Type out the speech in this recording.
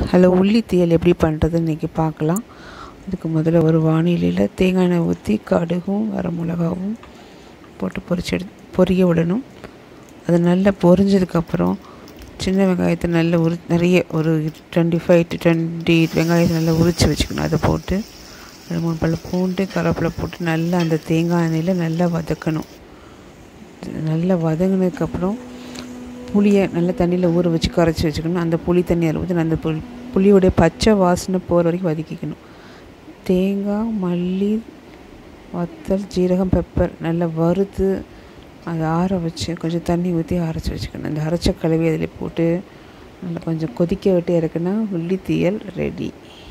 hello உள்ளி தீயல் எப்படி பண்ணுறதுன்னு இன்றைக்கி பார்க்கலாம் அதுக்கு முதல்ல ஒரு வானிலையில் தேங்காய் எண்ணெய் ஊற்றி கடுகும் வரமிளகாவும் போட்டு பொரிச்சு எடு பொரிய விடணும் அது நல்லா பொரிஞ்சதுக்கப்புறம் சின்ன வெங்காயத்தை நல்லா உரி நிறைய ஒரு டுவெண்ட்டி ஃபைவ் டு டுவெண்ட்டி வெங்காயத்தை நல்லா உரித்து வச்சுக்கணும் அதை போட்டு ரெண்டு மூணு பல் பூண்டு கருவேப்பிலை போட்டு நல்லா அந்த தேங்காய் எண்ணெயில் நல்லா வதக்கணும் நல்லா வதங்கினதுக்கப்புறம் புளியை நல்லா தண்ணியில் ஊற வச்சு கரைச்சி வச்சுக்கணும் அந்த புளி தண்ணி அதில் ஊற்றி அந்த புளி புளியோடைய பச்சை வாசனை போகிற வரைக்கும் வதக்கிக்கணும் தேங்காய் மல்லி வத்தல் ஜீரகம் பெப்பர் நல்லா வறுத்து அதை ஆற வச்சு கொஞ்சம் தண்ணி ஊற்றி அரைச்சி வச்சுக்கணும் அந்த அரைச்ச கலவி அதில் போட்டு நல்லா கொஞ்சம் கொதிக்க விட்டு இறக்குனா உள்ளி தீயல் ரெடி